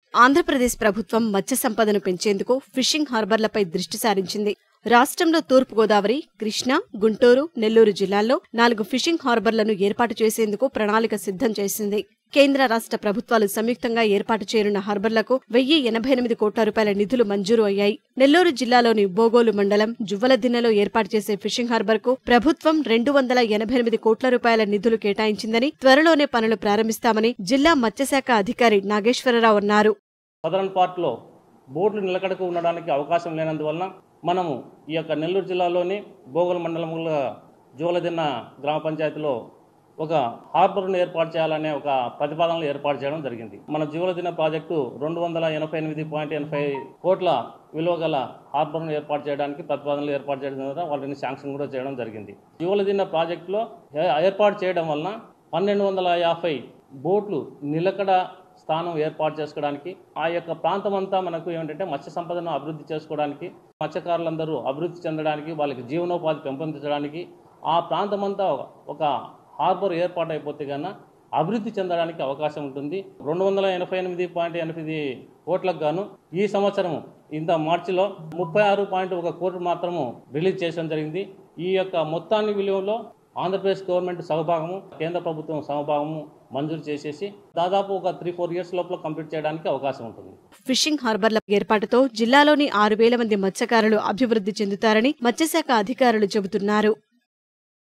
ఆంధ్రప్రదేశ్ ప్రభుత్వం మత్స్య సంపదను పెంచేందుకు ఫిషింగ్ హార్బర్లపై దృష్టి సారించింది రాష్ట్రంలో తూర్పుగోదావరి కృష్ణా గుంటూరు నెల్లూరు జిల్లాల్లో నాలుగు ఫిషింగ్ హార్బర్లను ఏర్పాటు చేసేందుకు ప్రణాళిక సిద్ధం చేసింది కేంద్ర రాష్ట్ర ప్రభుత్వాలు సంయుక్తంగా ఏర్పాటు చేయనున్న హార్బర్లకు వెయ్యి ఎనభై ఎనిమిది కోట్ల రూపాయల నిధులు మంజూరు అయ్యాయి నెల్లూరు జిల్లాలోని బోగోలు మండలం జువ్వలదిన్నెలో ఏర్పాటు చేసే ఫిషింగ్ హార్బర్కు ప్రభుత్వం రెండు వందల ఎనభై ఎనిమిది కోట్ల రూపాయల నిధులు కేటాయించిందని త్వరలోనే పనులు ప్రారంభిస్తామని జిల్లా మత్స్యశాఖ అధికారి నాగేశ్వరరావు అన్నారు సదరన్ పార్ట్లో బోట్లు నిలకడకు ఉండడానికి అవకాశం లేనందువలన మనము ఈ యొక్క నెల్లూరు జిల్లాలోని బోగల్ మండలంలో జోలదిన్న గ్రామ పంచాయతీలో ఒక హార్బర్ను ఏర్పాటు చేయాలనే ఒక ప్రతిపాదనలు ఏర్పాటు చేయడం జరిగింది మన జీవలదిన ప్రాజెక్టు రెండు వందల ఎనభై ఎనిమిది పాయింట్ ఎనభై కోట్ల విలువ గల హార్బర్ను ఏర్పాటు చేయడానికి ప్రతిపాదనలు ఏర్పాటు చేయడం ద్వారా వాటిని శాంక్షన్ కూడా చేయడం జరిగింది జీవలదిన్న ప్రాజెక్టులో ఏ- ఏర్పాటు చేయడం వలన పన్నెండు వందల యాభై బోట్లు నిలకడ స్థానం ఏర్పాటు చేసుకోవడానికి ఆ యొక్క ప్రాంతం అంతా మనకు ఏమిటంటే మత్స్య సంపదను అభివృద్ధి చేసుకోవడానికి మత్స్యకారులందరూ అభివృద్ధి చెందడానికి వాళ్ళకి జీవనోపాధి పెంపొందించడానికి ఆ ప్రాంతం అంతా ఒక హార్బర్ ఏర్పాటు అయిపోతే కన్నా అభివృద్ధి చెందడానికి అవకాశం ఉంటుంది రెండు వందల ఎనభై ఎనిమిది పాయింట్ ఎనిమిది కోట్లకు గాను ఈ సంవత్సరం ఇంత మార్చిలో ముప్పై ఆరు పాయింట్ ఒక కోట్లు మాత్రము రిలీజ్ చేయడం జరిగింది ఈ యొక్క మొత్తాన్ని విలువలో ఆంధ్రప్రదేశ్ గవర్నమెంట్ సహభాగము కేంద్ర ప్రభుత్వం సమభాగము మంజూరు చేసేసి దాదాపు ఒక త్రీ ఫోర్ ఇయర్స్ లోపల కంప్లీట్ చేయడానికి అవకాశం ఉంటుంది ఫిషింగ్ హార్బర్ల ఏర్పాటుతో జిల్లాలోని ఆరు వేల మంది మత్స్యకారులు అభివృద్ధి చెందుతారని మత్స్యశాఖ అధికారులు చెబుతున్నారు